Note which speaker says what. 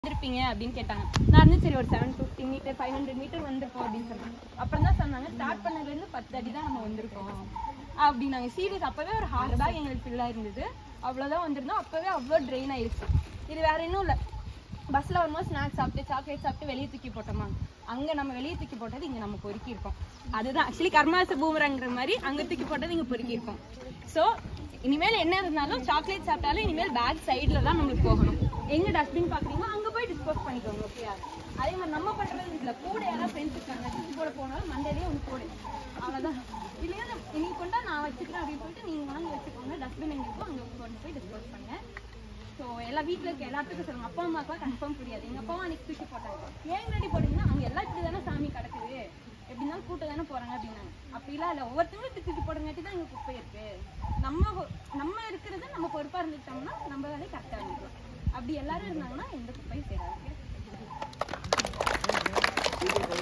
Speaker 1: வந்திருப்பீங்க அப்படின்னு கேட்டாங்க நான் வந்து சரி ஒரு seven fifty metre five hundred metre வந்திருக்கோம் அப்படின்னு சொன்னாங்க அப்புறம் தான் சொன்னாங்க ஸ்டார்ட் பண்ணதுலேருந்து பத்து அடி தான் நம்ம வந்திருக்கோம் அப்படின்னாங்க சீரியஸ் அப்போவே ஒரு ஹார்ட் பேக் எங்களுக்கு ஃபில்லாக இருந்தது அவ்வளோதான் வந்திருந்தோம் அப்போவே அவ்வளோ ட்ரெயின் ஆயிடுச்சு இது வேற இன்னும் இல்லை பஸ்ஸில் வரும்போது ஸ்நாக்ஸ் சாப்பிட்டு சாக்லேட் சாப்பிட்டு வெளியே தூக்கி போட்டோமா அங்கே நம்ம வெளியே தூக்கி போட்டது இங்கே நம்ம பொறுக்கி இருக்கோம் அதுதான் ஆக்சுவலி கர்மாச பூமரங்கிற மாதிரி அங்கே தூக்கி போட்டது இங்கே பொறுக்கி இருக்கோம் ஸோ இனிமேல் என்ன இருந்தாலும் சாக்லேட் சாப்பிட்டாலும் இனிமேல் பேக் சைடில் தான் நம்மளுக்கு போகணும் எங்கே டஸ்ட்பின் பார்க்குறீங்களோ அங்கே போய் டிஸ்போஸ் பண்ணிக்கோங்க ஓகேயா அதே மாதிரி நம்ம பண்ணுறது இல்லை கூட யாராவது ஃப்ரெண்ட்ஸ் இருக்காங்க தூக்கி போட போனாலும் மண்டேலே ஒன்று போடு அவ்வளோதான் இல்லையா நீங்கள் கொண்டா நான் வச்சுக்கிறேன் அப்படின்னு சொல்லிட்டு நீங்கள் வாங்கி வச்சுக்கோங்க டஸ்ட்பின் எங்கே இருக்கோ அங்கே கொண்டு போய் டிஸ்போஸ் பண்ணுங்க ஸோ எல்லா வீட்டில் இருக்க எல்லாத்துக்கும் சொல்லுங்க அப்பா அம்மாக்கெல்லாம் கன்ஃபார்ம் புரியாது எங்கள் அப்பாவும் அன்னைக்கு தூக்கி போட்டாங்க ஏன் முன்னாடி போட்டீங்கன்னா அவங்க எல்லாம் இப்படி தானே சாமி கிடக்குது எப்படினாலும் கூட்ட தானே போகிறாங்க அப்படின்னாங்க அப்படிலாம் இல்லை ஒவ்வொருத்தங்களும் இப்படி தூக்கி போடுங்காட்டி தான் இங்கே குப்பை இருக்கு நம்ம பொ- நம்ம இருக்கிறது நம்ம பொறுப்பாக இருந்துட்டோம்னா நம்ம வேலையை கரெக்டாக இருந்துக்கலாம் அப்படி எல்லாரும் இருந்தாங்கன்னா எந்த குப்பையும் சேராது